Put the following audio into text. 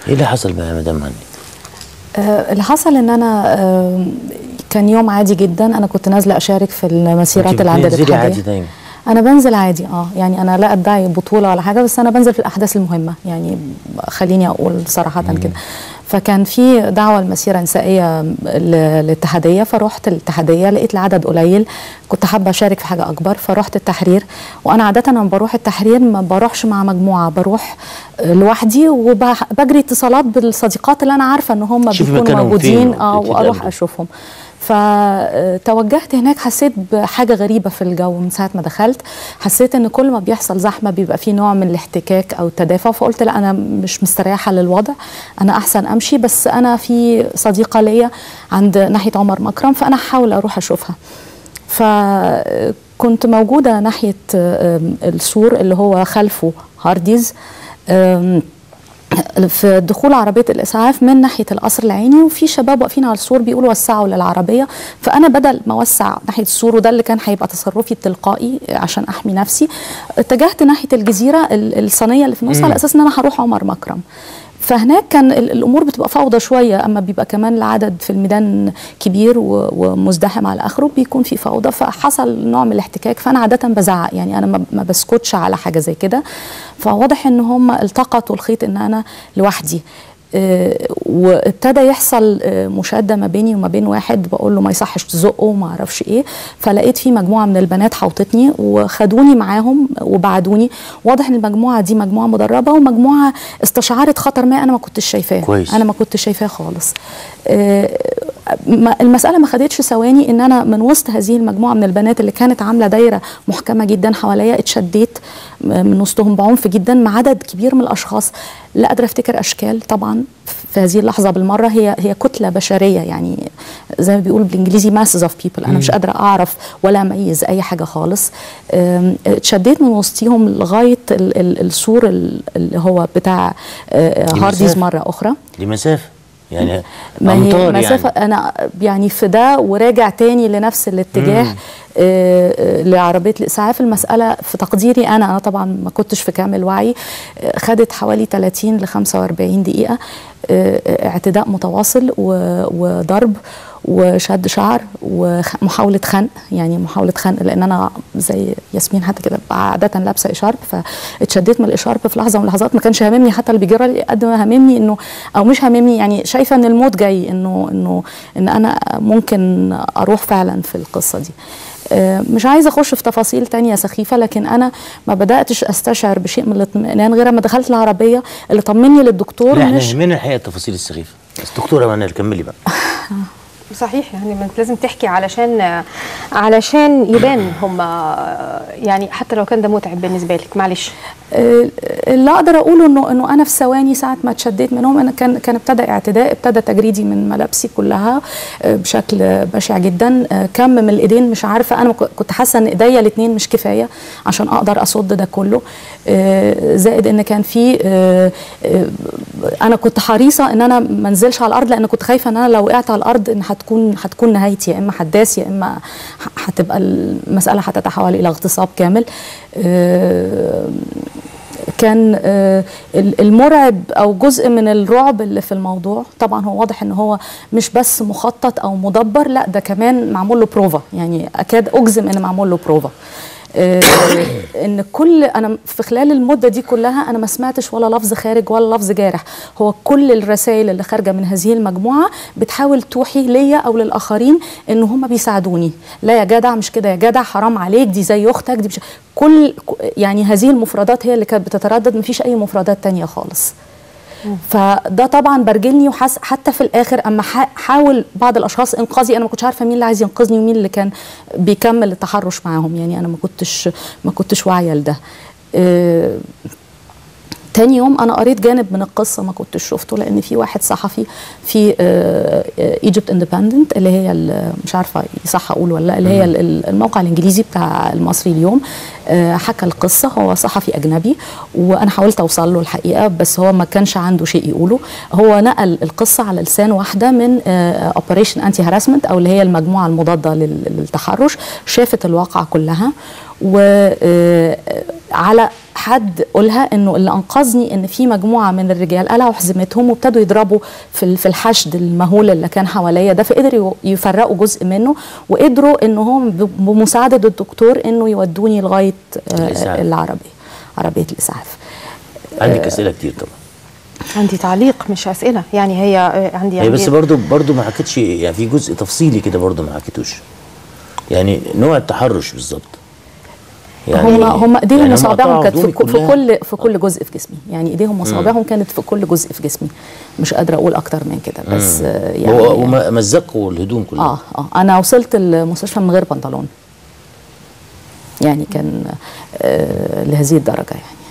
ايه اللي حصل بقى يا مدام هاني؟ آه، اللي حصل ان انا آه، كان يوم عادي جدا انا كنت نازله اشارك في المسيرات اللي عند بتنزلي عادي الاتحاديه دايما انا بنزل عادي اه يعني انا لا ادعي بطوله ولا حاجه بس انا بنزل في الاحداث المهمه يعني خليني اقول صراحه كده فكان في دعوه لمسيره نسائيه ل- للاتحاديه فروحت الاتحاديه لقيت العدد قليل كنت حابه اشارك في حاجه اكبر فروحت التحرير وانا عاده لما بروح التحرير ما بروحش مع مجموعه بروح آه، لوحدي وبجري اتصالات بالصديقات اللي انا عارفه ان هم شوفي بيكونوا مكانهم فين موجودين اه وتتقابلوا. واروح اشوفهم فتوجهت هناك حسيت بحاجه غريبه في الجو من ساعه ما دخلت حسيت ان كل ما بيحصل زحمه بيبقى في نوع من الاحتكاك او التدافع فقلت لا انا مش مستريحه للوضع انا احسن امشي بس انا في صديقه ليا عند ناحيه عمر مكرم فانا هحاول اروح اشوفها فكنت موجوده ناحيه آم، السور اللي هو خلفه هارديز آم، في دخول عربيه الاسعاف من ناحيه القصر العيني وفي شباب واقفين على السور بيقولوا وسعوا للعربيه فانا بدل ما اوسع ناحيه السور وده اللي كان هيبقى تصرفي التلقائي عشان احمي نفسي اتجهت ناحيه الجزيره ال- الصينيه اللي في النص على اساس ان انا هروح عمر مكرم فهناك كان ال- الامور بتبقى فوضى شويه اما بيبقى كمان العدد في الميدان كبير و- ومزدحم على اخره بيكون في فوضى فحصل نوع من الاحتكاك فانا عاده بزعق يعني انا ما- ما بسكتش على حاجه زي كده فواضح ان هم التقطوا الخيط ان انا لوحدي آه، وابتدى يحصل آه، مشاده ما بيني وما بين واحد بقول له ما يصحش تزقه وما اعرفش ايه فلقيت في مجموعه من البنات حوطتني وخدوني معاهم وبعدوني واضح ان المجموعه دي مجموعه مدربه ومجموعه استشعرت خطر ما انا ما كنتش شايفاه كويس. انا ما كنتش شايفاه خالص آه، ما- المساله ما خدتش ثواني ان انا من وسط هذه المجموعه من البنات اللي كانت عامله دايره محكمه جدا حواليا اتشديت من وسطهم بعنف جدا مع عدد كبير من الاشخاص لا قادره افتكر اشكال طبعا في هذه اللحظه بالمره هي هي كتله بشريه يعني زي ما بيقولوا بالانجليزي masses اوف بيبل انا مش قادره اعرف ولا اميز اي حاجه خالص أم، اتشديت من وسطيهم لغايه ال- ال- السور ال- اللي هو بتاع آه، دي هارديز مسافة. مره اخرى دي مسافه يعني ما هي امتار مسافة يعني أنا يعني في ده وراجع تاني لنفس الاتجاه آه، آه، لعربية الإسعاف المسألة في تقديري أنا أنا طبعا ما كنتش في كامل وعي آه، خدت حوالي 30 ل 45 دقيقة آه، آه، اعتداء متواصل و- وضرب وشد شعر ومحاولة خنق يعني محاولة خنق لأن أنا زي ياسمين حتى كده عادة لابسة إشارب فاتشديت من الإشارب في لحظة من اللحظات ما كانش هاممني حتى اللي بيجرى لي قد ما هاممني إنه أو مش هاممني يعني شايفة إن الموت جاي إنه إنه إن أنا ممكن أروح فعلا في القصة دي آه، مش عايزه اخش في تفاصيل تانية سخيفه لكن انا ما بداتش استشعر بشيء من الاطمئنان غير ما دخلت العربيه اللي طمني للدكتور لا احنا مش يهمنا الحقيقه التفاصيل السخيفه بس دكتوره منال كملي بقى صحيح يعني ما انت لازم تحكي علشان علشان يبان هم يعني حتى لو كان ده متعب بالنسبه لك معلش آه، اللي اقدر اقوله انه انه انا في ثواني ساعه ما اتشديت منهم انا كان كان ابتدى اعتداء ابتدى تجريدي من ملابسي كلها آه، بشكل بشع جدا آه، كم من الايدين مش عارفه انا ك- كنت حاسه ان ايديا الاثنين مش كفايه عشان اقدر اصد ده كله آه، زائد ان كان في آه، آه، انا كنت حريصه ان انا ما انزلش على الارض لان كنت خايفه ان انا لو وقعت على الارض ان هتكون هتكون نهايتي يا اما حداس يا اما ه- هتبقى المساله هتتحول الى اغتصاب كامل آه، كان آه، ال- المرعب او جزء من الرعب اللي في الموضوع طبعا هو واضح ان هو مش بس مخطط او مدبر لا ده كمان معمول له بروفا يعني اكاد اجزم ان معمول له بروفا آه، ان كل انا في خلال المده دي كلها انا ما سمعتش ولا لفظ خارج ولا لفظ جارح هو كل الرسائل اللي خارجه من هذه المجموعه بتحاول توحي ليا او للاخرين ان هم بيساعدوني لا يا جدع مش كده يا جدع حرام عليك دي زي اختك دي مش كل يعني هذه المفردات هي اللي كانت بتتردد مفيش اي مفردات تانية خالص فده طبعا برجلني وحس حتى في الاخر اما حا- حاول بعض الاشخاص انقاذي انا ما كنتش عارفه مين اللي عايز ينقذني ومين اللي كان بيكمل التحرش معاهم يعني انا ما كنتش ما كنتش واعيه لده آه، تاني يوم انا قريت جانب من القصه ما كنتش شفته لان في واحد صحفي في ايجيبت اندبندنت اللي هي ال- مش عارفه صح اقول ولا لا اللي هي ال- ال- الموقع الانجليزي بتاع المصري اليوم آه، حكى القصه هو صحفي اجنبي وانا حاولت اوصل له الحقيقه بس هو ما كانش عنده شيء يقوله هو نقل القصه على لسان واحده من اوبريشن انتي هاراسمنت او اللي هي المجموعه المضاده لل- للتحرش شافت الواقعه كلها وعلى حد قولها انه اللي انقذني ان في مجموعه من الرجال قلعوا حزمتهم وابتدوا يضربوا في ال- في الحشد المهول اللي كان حواليا ده فقدروا يفرقوا جزء منه وقدروا ان هم ب- بمساعده الدكتور انه يودوني لغايه آه، الإسعاف. العربيه عربيه الاسعاف عندك اسئله كتير طبعا عندي تعليق مش اسئله يعني هي آه، عندي هي بس عندي- برضو برضو ما حكيتش يعني في جزء تفصيلي كده برضو ما حكيتوش يعني نوع التحرش بالظبط هم هم ايديهم يعني هم وصابعهم قطعوا كانت في, هدومي ك- في كلها. كل في كل جزء في جسمي يعني ايديهم وصابعهم كانت في كل جزء في جسمي مش قادره اقول اكتر من كده بس آه، يعني هو ومزقوا الهدوم كلها اه اه انا وصلت المستشفى من غير بنطلون يعني كان آه لهذه الدرجه يعني